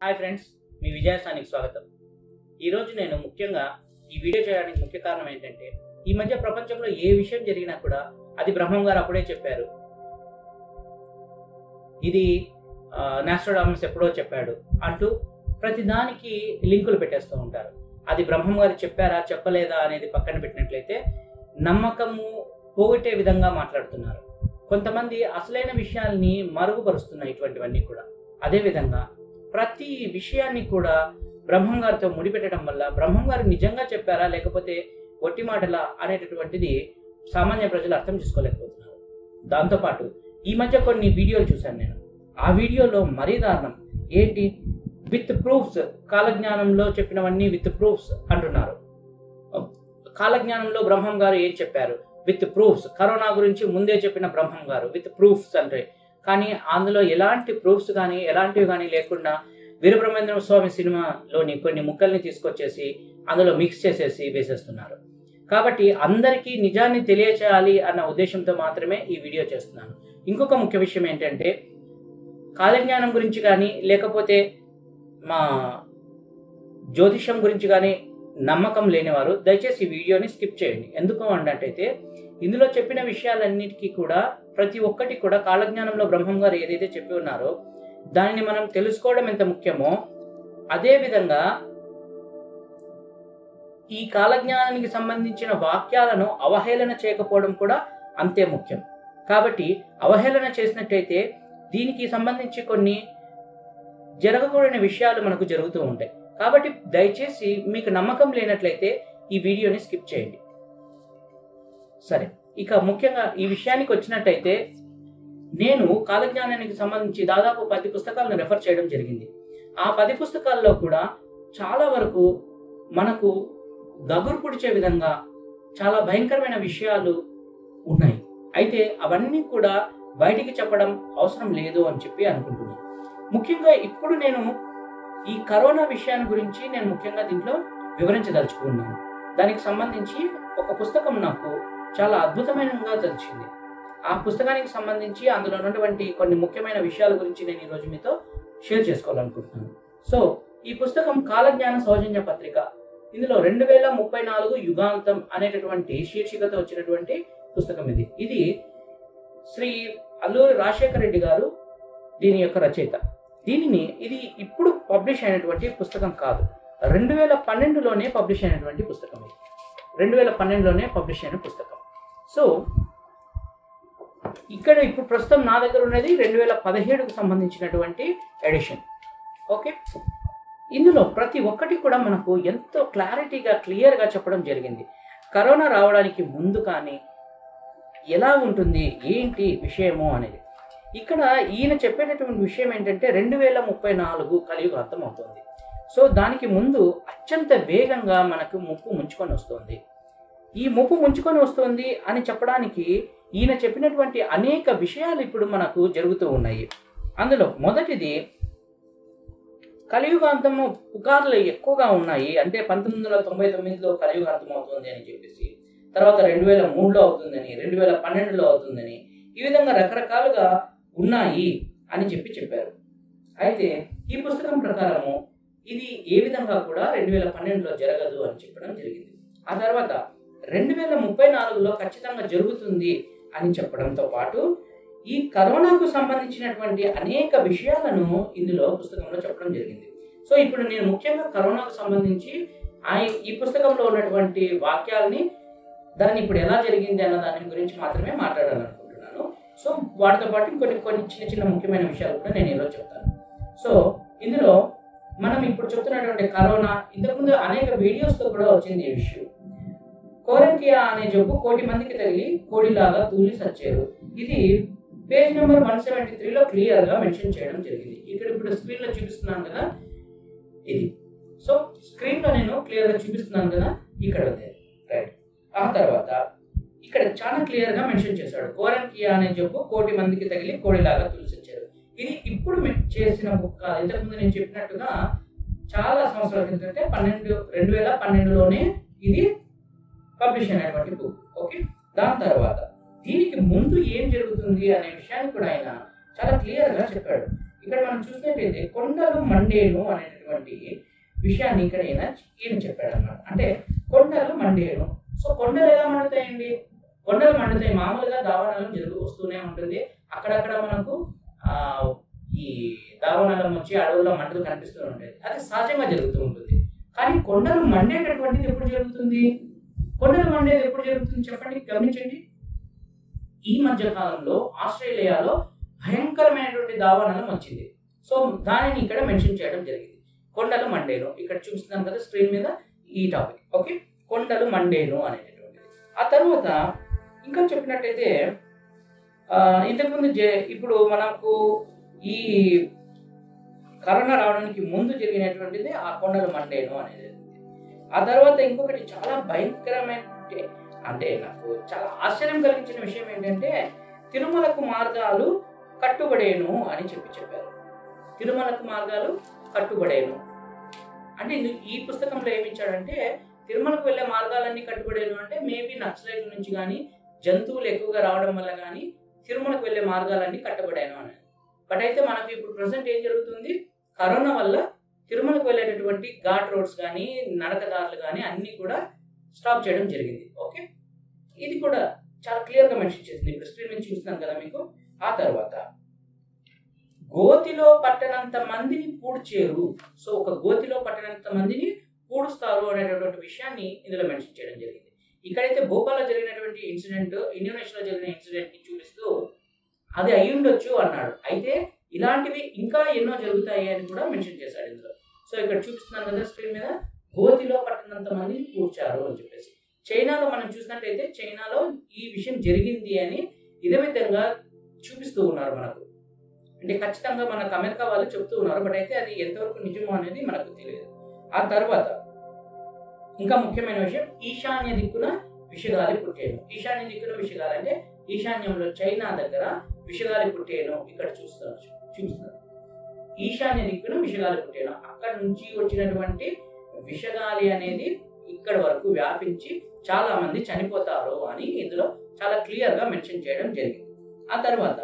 Hi friends మీ విజయసానికి స్వాగతం ఈరోజు నేను ముఖ్యంగా ఈ వీడియో చేయడానికి ముఖ్య కారణం ఏంటంటే ఈ మధ్య ప్రపంచంలో ఏ విషయం జరిగినా కూడా అది బ్రహ్మం గారు అప్పుడే చెప్పారు ఇది నాస్ట్రోడామస్ ఎప్పుడో చెప్పాడు అంటూ ప్రతి దానికి లింకులు పెట్టేస్తూ ఉంటారు అది బ్రహ్మం గారు చెప్పారా చెప్పలేదా అనేది పక్కన పెట్టినట్లయితే నమ్మకము పోగొట్టే విధంగా మాట్లాడుతున్నారు కొంతమంది అసలైన విషయాల్ని మరుగుపరుస్తున్నాయి ఇటువంటివన్నీ కూడా అదేవిధంగా ప్రతి విషయాన్ని కూడా బ్రహ్మం గారితో ముడిపెట్టడం వల్ల బ్రహ్మం గారు నిజంగా చెప్పారా లేకపోతే ఒట్టి మాటలా అనేటటువంటిది సామాన్య ప్రజలు అర్థం చేసుకోలేకపోతున్నారు దాంతోపాటు ఈ మధ్య కొన్ని వీడియోలు చూశాను నేను ఆ వీడియోలో మరీ దారుణం ఏంటి విత్ ప్రూఫ్స్ కాలజ్ఞానంలో చెప్పినవన్నీ విత్ ప్రూఫ్స్ అంటున్నారు కాలజ్ఞానంలో బ్రహ్మం గారు ఏం చెప్పారు విత్ ప్రూఫ్స్ కరోనా గురించి ముందే చెప్పిన బ్రహ్మం గారు విత్ ప్రూఫ్స్ అంటే కానీ అందులో ఎలాంటి ప్రూఫ్స్ కానీ ఎలాంటివి కానీ లేకుండా వీరబ్రహ్మేంద్ర స్వామి సినిమాలోని కొన్ని ముక్కల్ని తీసుకొచ్చేసి అందులో మిక్స్ చేసేసి వేసేస్తున్నారు కాబట్టి అందరికీ నిజాన్ని తెలియచేయాలి అన్న ఉద్దేశంతో మాత్రమే ఈ వీడియో చేస్తున్నాను ఇంకొక ముఖ్య విషయం ఏంటంటే కాలజ్ఞానం గురించి కానీ లేకపోతే మా జ్యోతిషం గురించి కానీ నమ్మకం లేనివారు దయచేసి ఈ వీడియోని స్కిప్ చేయండి ఎందుకు అన్నట్టయితే ఇందులో చెప్పిన విషయాలన్నిటికీ కూడా ప్రతి ఒక్కటి కూడా కాలజ్ఞానంలో బ్రహ్మం గారు ఏదైతే చెప్పి ఉన్నారో దానిని మనం తెలుసుకోవడం ఎంత ముఖ్యమో అదే విధంగా ఈ కాలజ్ఞానానికి సంబంధించిన వాక్యాలను అవహేళన చేయకపోవడం కూడా అంతే ముఖ్యం కాబట్టి అవహేళన చేసినట్టయితే దీనికి సంబంధించి కొన్ని జరగకూడని విషయాలు మనకు జరుగుతూ ఉంటాయి కాబట్టి దయచేసి మీకు నమ్మకం లేనట్లయితే ఈ వీడియోని స్కిప్ చేయండి సరే ఇక ముఖ్యంగా ఈ విషయానికి వచ్చినట్టయితే నేను కాలజ్ఞానానికి సంబంధించి దాదాపు పది పుస్తకాలను రెఫర్ చేయడం జరిగింది ఆ పది పుస్తకాల్లో కూడా చాలా వరకు మనకు గగురు పుడిచే విధంగా చాలా భయంకరమైన విషయాలు ఉన్నాయి అయితే అవన్నీ కూడా బయటికి చెప్పడం అవసరం లేదు అని చెప్పి అనుకుంటున్నాను ముఖ్యంగా ఇప్పుడు నేను ఈ కరోనా విషయాన్ని గురించి నేను ముఖ్యంగా దీంట్లో వివరించదలుచుకున్నాను దానికి సంబంధించి ఒక పుస్తకం నాకు చాలా అద్భుతమైనగా తెలిసింది ఆ పుస్తకానికి సంబంధించి అందులో ఉన్నటువంటి కొన్ని ముఖ్యమైన విషయాల గురించి నేను ఈరోజు మీతో షేర్ చేసుకోవాలనుకుంటున్నాను సో ఈ పుస్తకం కాలజ్ఞాన సౌజన్య పత్రిక ఇందులో రెండు వేల ముప్పై నాలుగు యుగాంతం అనేటటువంటి శీర్షికతో వచ్చినటువంటి పుస్తకం ఇది ఇది శ్రీ అల్లూరి రాజశేఖర రెడ్డి గారు దీని యొక్క రచయిత దీనిని ఇది ఇప్పుడు పబ్లిష్ అయినటువంటి పుస్తకం కాదు రెండు వేల పన్నెండులోనే పబ్లిష్ అయినటువంటి పుస్తకం ఇది రెండు వేల పన్నెండులోనే పబ్లిష్ అయిన పుస్తకం సో ఇక్కడ ఇప్పుడు ప్రస్తుతం నా దగ్గర ఉన్నది రెండు వేల పదిహేడుకు సంబంధించినటువంటి ఎడిషన్ ఓకే ఇందులో ప్రతి ఒక్కటి కూడా మనకు ఎంతో క్లారిటీగా క్లియర్గా చెప్పడం జరిగింది కరోనా రావడానికి ముందు కానీ ఎలా ఉంటుంది ఏంటి విషయము అనేది ఇక్కడ ఈయన చెప్పేటటువంటి విషయం ఏంటంటే రెండు వేల ముప్పై నాలుగు కలియుగ అర్థమవుతుంది సో దానికి ముందు అత్యంత వేగంగా మనకు ముప్పు ముంచుకొని వస్తుంది ఈ ముప్పు ముంచుకొని వస్తుంది అని చెప్పడానికి ఈయన చెప్పినటువంటి అనేక విషయాలు ఇప్పుడు మనకు జరుగుతూ ఉన్నాయి అందులో మొదటిది కలియుగాంతము పుకార్లు ఎక్కువగా ఉన్నాయి అంటే పంతొమ్మిది వందల తొంభై తొమ్మిదిలో కలియుగాంతం అవుతుంది అని చెప్పేసి తర్వాత రెండు వేల మూడులో అవుతుందని రెండు వేల పన్నెండులో అవుతుందని ఈ విధంగా రకరకాలుగా ఉన్నాయి అని చెప్పి చెప్పారు అయితే ఈ పుస్తకం ప్రకారము ఇది ఏ విధంగా కూడా రెండు వేల పన్నెండులో జరగదు అని చెప్పడం జరిగింది ఆ తర్వాత రెండు వేల ముప్పై నాలుగులో ఖచ్చితంగా జరుగుతుంది అని చెప్పడంతో పాటు ఈ కరోనాకు సంబంధించినటువంటి అనేక విషయాలను ఇందులో పుస్తకంలో చెప్పడం జరిగింది సో ఇప్పుడు నేను ముఖ్యంగా కరోనాకు సంబంధించి ఆ ఈ పుస్తకంలో ఉన్నటువంటి వాక్యాలని దాన్ని ఇప్పుడు ఎలా జరిగింది అన్న దాని గురించి మాత్రమే మాట్లాడాలనుకుంటున్నాను సో వాటితో పాటు కొన్ని కొన్ని చిన్న చిన్న ముఖ్యమైన విషయాలు కూడా నేను ఈరోజు చెప్తాను సో ఇందులో మనం ఇప్పుడు చెప్తున్నటువంటి కరోనా ఇంతకుముందు అనేక వీడియోస్తో కూడా వచ్చింది ఈ విషయం కోరంకియా అనే జబ్బు కోటి మందికి తగిలి కోడిలాగా తూలి సచ్చారు ఇది పేజ్ నెంబర్ వన్ సెవెంటీ త్రీలో క్లియర్గా మెన్షన్ చేయడం జరిగింది ఇక్కడ ఇప్పుడు స్క్రీన్లో చూపిస్తున్నాను కదా ఇది సో స్క్రీన్లో నేను క్లియర్గా చూపిస్తున్నాను కదా ఇక్కడ ఉంది రైట్ ఆ తర్వాత ఇక్కడ చాలా క్లియర్గా మెన్షన్ చేశాడు కోరంకియా అనే జబ్బు కోటి మందికి తగిలి కోడిలాగా తులసిచ్చారు ఇది ఇప్పుడు చేసిన బుక్ కాదు ఇంతకుముందు నేను చెప్పినట్టుగా చాలా సంవత్సరాల క్రితం పన్నెండు రెండు వేల పన్నెండులోనే ఇది పబ్లిష్ అయినటువంటి బుక్ ఓకే దాని తర్వాత దీనికి ముందు ఏం జరుగుతుంది అనే విషయాన్ని కూడా ఆయన చాలా క్లియర్గా చెప్పాడు ఇక్కడ మనం చూసినట్టయితే కొండలు మండేను అనేటటువంటి విషయాన్ని ఇక్కడ ఈయన ఈయన చెప్పాడు అనమాట అంటే కొండలు మండేను సో కొండలు ఎలా మండుతాయండి కొండలు మండుతాయి మామూలుగా దావానాలు జరుగు వస్తూనే ఉంటుంది అక్కడక్కడ మనకు ఆ, ఈ దావానాలం వచ్చి అడవుల్లో మంటలు కనిపిస్తూ ఉంటాయి అది సహజంగా జరుగుతూ ఉంటుంది కానీ కొండలు మండేటటువంటిది ఎప్పుడు జరుగుతుంది కొండలు మండేది ఎప్పుడు జరుగుతుంది చెప్పండి గమనించండి ఈ మధ్య కాలంలో ఆస్ట్రేలియాలో భయంకరమైనటువంటి దావానలం వచ్చింది సో దానిని ఇక్కడ మెన్షన్ చేయడం జరిగింది కొండలు మండేను ఇక్కడ చూస్తున్నాం కదా స్క్రీన్ మీద ఈ టాపిక్ ఓకే కొండలు మండేను అనేటటువంటిది ఆ తర్వాత ఇంకా చెప్పినట్టయితే ఆ, ఇంతకుముందు జే ఇప్పుడు మనకు ఈ కరోనా రావడానికి ముందు జరిగినటువంటిది ఆ కొండలు మండేను అనేది ఆ తర్వాత ఇంకొకటి చాలా భయంకరమైన అంటే నాకు చాలా ఆశ్చర్యం కలిగించిన విషయం ఏంటంటే తిరుమలకు మార్గాలు కట్టుబడేను అని చెప్పి చెప్పారు తిరుమలకు మార్గాలు కట్టుబడేను అంటే ఇది- ఈ పుస్తకంలో ఏమి ఇచ్చాడంటే తిరుమలకు వెళ్ళే మార్గాలన్నీ కట్టుబడేను అంటే మేబీ నక్సలైట్ల నుంచి కానీ జంతువులు ఎక్కువగా రావడం వల్ల కానీ తిరుమలకు వెళ్ళే మార్గాలన్నీ కట్టబడాను అని బట్ అయితే మనకు ఇప్పుడు ప్రజెంట్ ఏం జరుగుతుంది కరోనా వల్ల తిరుమలకు వెళ్ళేటటువంటి ఘాట్ రోడ్స్ కానీ నడకదారులు కానీ అన్నీ కూడా స్టాప్ చేయడం జరిగింది ఓకే ఇది కూడా చాలా క్లియర్గా మెన్షన్ చేసింది ఇప్పుడు స్క్రీన్ నుంచి చూస్తున్నాను కదా మీకు ఆ తర్వాత గోతిలో పట్టనంత మందిని పూడ్చేరు సో ఒక గోతిలో పట్టనంత మందిని పూడుస్తారు అనేటటువంటి విషయాన్ని ఇందులో మెన్షన్ చేయడం జరిగింది ఇక్కడైతే భోపాల్లో జరిగినటువంటి ఇన్సిడెంట్ ఇండోనేషియాలో జరిగిన ఇన్సిడెంట్ ని చూపిస్తూ అది అయి ఉండొచ్చు అన్నాడు అయితే ఇలాంటివి ఇంకా ఎన్నో జరుగుతాయి అని కూడా మెన్షన్ చేశాడు ఇందులో సో ఇక్కడ చూపిస్తున్నాను కదా స్క్రీన్ మీద గోతిలో పట్టినంత మందిని పూడ్చారు అని చెప్పేసి చైనాలో మనం చూసినట్టయితే చైనాలో ఈ విషయం జరిగింది అని ఇదే విధంగా చూపిస్తూ ఉన్నారు మనకు అంటే ఖచ్చితంగా మనకు అమెరికా వాళ్ళు చెప్తూ ఉన్నారు బట్ అయితే అది ఎంతవరకు నిజమో అనేది మనకు తెలియదు ఆ తర్వాత ఇంకా ముఖ్యమైన విషయం ఈశాన్య దిక్కున విషగాలి పుట్టేను ఈశాన్య దిక్కున విషగాలి అంటే ఈశాన్యంలో చైనా దగ్గర విషగాలి పుట్టేను ఇక్కడ చూస్తున్నారు చూపిస్తున్నారు ఈశాన్య దిక్కున విషగాలి పుట్టేను అక్కడ నుంచి వచ్చినటువంటి విషగాలి అనేది ఇక్కడ వరకు వ్యాపించి చాలా మంది చనిపోతారు అని ఇందులో చాలా క్లియర్ గా మెన్షన్ చేయడం జరిగింది ఆ తర్వాత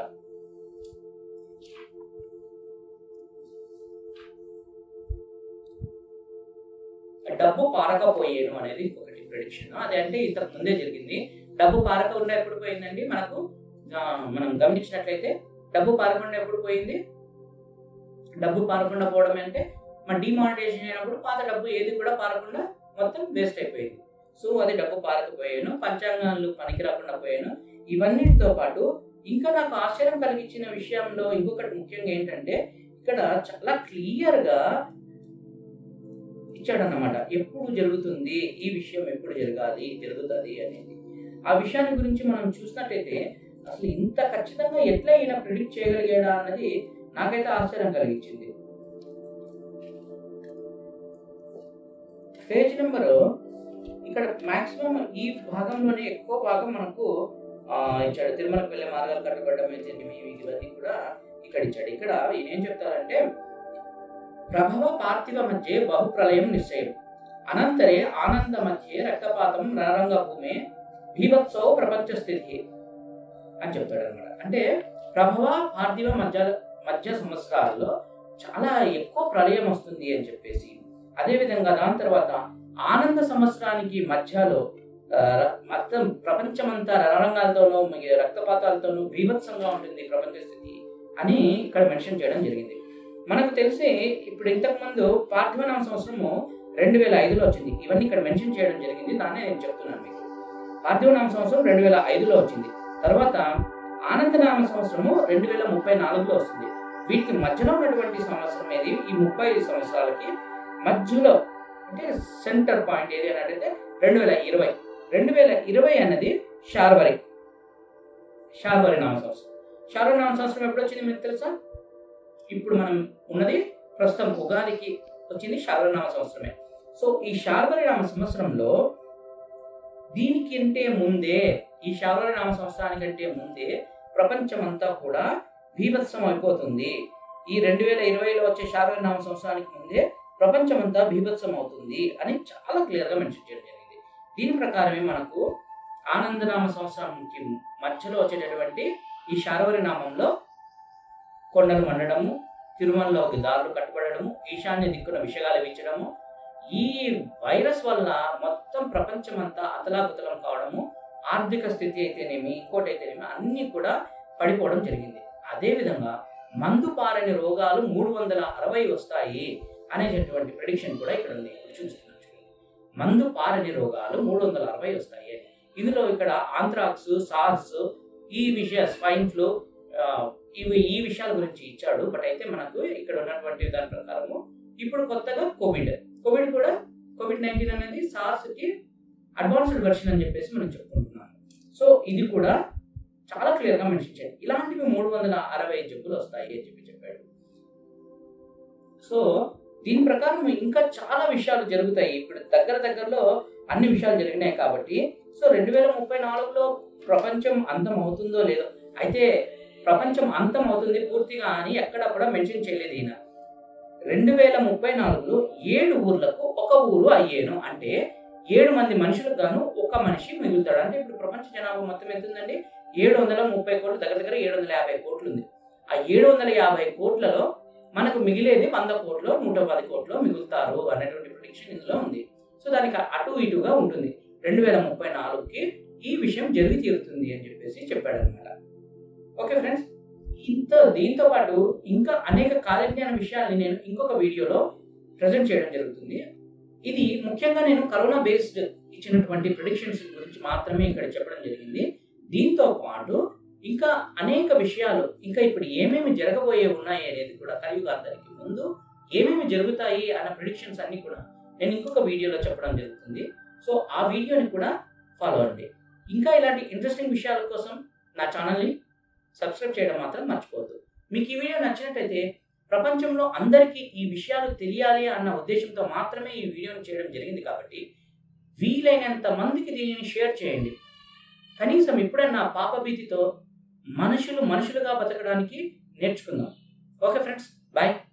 డబ్బు పారకపోయేను అనేది ఇంకొకటి ప్రిడిక్షన్ అది అంటే ఇంతకు ముందే జరిగింది డబ్బు పారకుండా ఎప్పుడు పోయిందండి మనకు ఆ, మనం గమనించినట్లయితే డబ్బు పారకుండా ఎప్పుడు పోయింది డబ్బు పారకుండా పోవడం అంటే మన డిమానిటైజేషన్ అయినప్పుడు పాత డబ్బు ఏది కూడా పారకుండా మొత్తం వేస్ట్ అయిపోయింది సో అది డబ్బు పారకపోయాను పంచాంగాలు పనికి రాకుండా పోయాను ఇవన్నిటితో పాటు ఇంకా నాకు ఆశ్చర్యం కలిగించిన విషయంలో ఇంకొకటి ముఖ్యంగా ఏంటంటే ఇక్కడ చాలా క్లియర్గా ఇచ్చాడన్నమాట ఎప్పుడు జరుగుతుంది ఈ విషయం ఎప్పుడు జరగాలి జరుగుతుంది అనేది ఆ విషయాన్ని గురించి మనం చూసినట్టయితే అసలు ఇంత ఖచ్చితంగా ఎట్లా ఈయన ప్రిడిక్ట్ చేయగలిగాడా అన్నది నాకైతే ఆశ్చర్యం కలిగించింది పేజ్ నెంబర్ ఇక్కడ మాక్సిమం ఈ భాగంలోనే ఎక్కువ భాగం మనకు ఆ, ఇచ్చాడు తిరుమలకు వెళ్ళే మార్గాలు కట్టబడడం అయితే ఇవన్నీ కూడా ఇక్కడ ఇచ్చాడు ఇక్కడ ఈయన ఏం చెప్తారంటే ప్రభవ పార్థివ మధ్య బహుప్రలయం నిశ్చయం అనంతరే ఆనంద మధ్య రక్తపాతం రణరంగ భూమే భీభత్సవ ప్రపంచ స్థితి అని చెప్తాడు అనమాట అంటే ప్రభవ పార్థివ మధ్య మధ్య సంవత్సరాల్లో చాలా ఎక్కువ ప్రళయం వస్తుంది అని చెప్పేసి అదేవిధంగా దాని తర్వాత ఆనంద సంవత్సరానికి మధ్యలో ఆ, ర- మొత్తం ప్రపంచమంతా రణరంగాలతోనూ మ- రక్తపాతాలతోనూ బీభత్సంగా ఉంటుంది ప్రపంచ స్థితి అని ఇక్కడ మెన్షన్ చేయడం జరిగింది మనకు తెలిసి ఇప్పుడు ఇంతకుముందు పార్థివనామ సంవత్సరము రెండు వేల ఐదులో వచ్చింది ఇవన్నీ ఇక్కడ మెన్షన్ చేయడం జరిగింది దాన్నే నేను చెప్తున్నాను మీకు పార్థివనామ సంవత్సరం రెండు వేల ఐదులో వచ్చింది తర్వాత ఆనందనామ సంవత్సరము రెండు వేల ముప్పై నాలుగులో వస్తుంది వీటికి మధ్యలో ఉన్నటువంటి సంవత్సరం ఏది ఈ ముప్పై సంవత్సరాలకి మధ్యలో అంటే సెంటర్ పాయింట్ ఏది అని అడిగితే రెండు వేల ఇరవై రెండు వేల ఇరవై అన్నది శార్వరి శార్వరి నామ సంవత్సరం శార్వరి నామ సంవత్సరం ఎప్పుడు వచ్చింది మీకు తెలుసా ఇప్పుడు మనం ఉన్నది ప్రస్తుతం ఉగాదికి వచ్చింది శార్వరి నామ సంవత్సరమే సో ఈ శార్వరి నామ సంవత్సరంలో దీనికి అంటే ముందే ఈ శార్వరి నామ సంవత్సరానికంటే ముందే ప్రపంచమంతా కూడా భీభత్సం అయిపోతుంది ఈ రెండు వేల ఇరవైలో వచ్చే శార్వరి నామ సంవత్సరానికి ముందే ప్రపంచమంతా భీభత్సం అవుతుంది అని చాలా క్లియర్గా మెన్షన్ చేయడం జరిగింది దీని ప్రకారమే మనకు ఆనందనామ సంవత్సరానికి మధ్యలో వచ్చేటటువంటి ఈ శార్వరి నామంలో కొండలు మండడము తిరుమలలోకి దారులు కట్టుబడము ఈశాన్య దిక్కున విషగాలు వీచడము ఈ వైరస్ వల్ల మొత్తం ప్రపంచమంతా అతలాకుతలం కావడము ఆర్థిక స్థితి అయితేనేమి ఇంకోటి అయితేనేమి అన్నీ కూడా పడిపోవడం జరిగింది అదేవిధంగా మందు పారని రోగాలు మూడు వందల అరవై వస్తాయి అనేటటువంటి ప్రిడిక్షన్ కూడా ఇక్కడ ఉంది ఇప్పుడు చూస్తున్నాను చూడండి. మందు పారని రోగాలు మూడు వందల అరవై వస్తాయి అని ఇందులో ఇక్కడ ఆంథ్రాక్స్ సార్స్ ఈ విషయ స్వైన్ ఫ్లూ ఆ, ఇవి ఈ విషయాల గురించి ఇచ్చాడు బట్ అయితే మనకు ఇక్కడ ఉన్నటువంటి దాని ప్రకారము ఇప్పుడు కొత్తగా కోవిడ్ కోవిడ్ కూడా కోవిడ్ నైన్టీన్ అనేది సార్స్ కి అడ్వాన్స్డ్ వెర్షన్ అని చెప్పేసి మనం చెప్పుకుంటున్నాం సో ఇది కూడా చాలా క్లియర్ గా మెన్షన్ చేయండి ఇలాంటివి మూడు వందల అరవై జబ్బులు వస్తాయి అని చెప్పి చెప్పాడు సో దీని ప్రకారం ఇంకా చాలా విషయాలు జరుగుతాయి ఇప్పుడు దగ్గర దగ్గరలో అన్ని విషయాలు జరిగినాయి కాబట్టి సో రెండు వేల ముప్పై నాలుగులో ప్రపంచం అంతం అవుతుందో లేదో అయితే ప్రపంచం అంతం అవుతుంది పూర్తిగా అని ఎక్కడ కూడా మెన్షన్ చేయలేదు ఈయన రెండు వేల ముప్పై నాలుగులో ఏడు ఊర్లకు ఒక ఊరు అయ్యేను అంటే ఏడు మంది మనుషులకు గాను ఒక మనిషి మిగులుతాడు అంటే ఇప్పుడు ప్రపంచ జనాభా మొత్తం ఎంత ఉందండి ఏడు వందల ముప్పై కోట్లు దగ్గర దగ్గర ఏడు వందల యాభై కోట్లు ఉంది ఆ ఏడు వందల యాభై కోట్లలో మనకు మిగిలేది వంద కోట్లు నూట పది కోట్లు మిగులుతారు అనేటువంటి ప్రిడిక్షన్ ఇందులో ఉంది సో దానికి అటు ఇటుగా ఉంటుంది రెండు వేల ముప్పై నాలుగుకి ఈ విషయం జరిగి తీరుతుంది అని చెప్పేసి చెప్పాడు అనమాట ఓకే ఫ్రెండ్స్ ఇంత దీంతో పాటు ఇంకా అనేక కాలజ్ఞాన విషయాల్ని నేను ఇంకొక వీడియోలో ప్రజెంట్ చేయడం జరుగుతుంది ఇది ముఖ్యంగా నేను కరోనా బేస్డ్ ఇచ్చినటువంటి ప్రిడిక్షన్స్ గురించి మాత్రమే ఇక్కడ చెప్పడం జరిగింది దీంతో పాటు ఇంకా అనేక విషయాలు ఇంకా ఇప్పుడు ఏమేమి జరగబోయే ఉన్నాయి అనేది కూడా కలియుగాంతానికి ముందు ఏమేమి జరుగుతాయి అన్న ప్రిడిక్షన్స్ అన్ని కూడా నేను ఇంకొక వీడియోలో చెప్పడం జరుగుతుంది సో ఆ వీడియోని కూడా ఫాలో అండి ఇంకా ఇలాంటి ఇంట్రెస్టింగ్ విషయాల కోసం నా ఛానల్ని సబ్స్క్రైబ్ చేయడం మాత్రం మర్చిపోవద్దు మీకు ఈ వీడియో నచ్చినట్టయితే ప్రపంచంలో అందరికీ ఈ విషయాలు తెలియాలి అన్న ఉద్దేశంతో మాత్రమే ఈ వీడియోని చేయడం జరిగింది కాబట్టి వీలైనంత మందికి దీనిని షేర్ చేయండి కనీసం ఇప్పుడన్నా పాపభీతితో మనుషులు మనుషులుగా బతకడానికి నేర్చుకుందాం ఓకే ఫ్రెండ్స్ బాయ్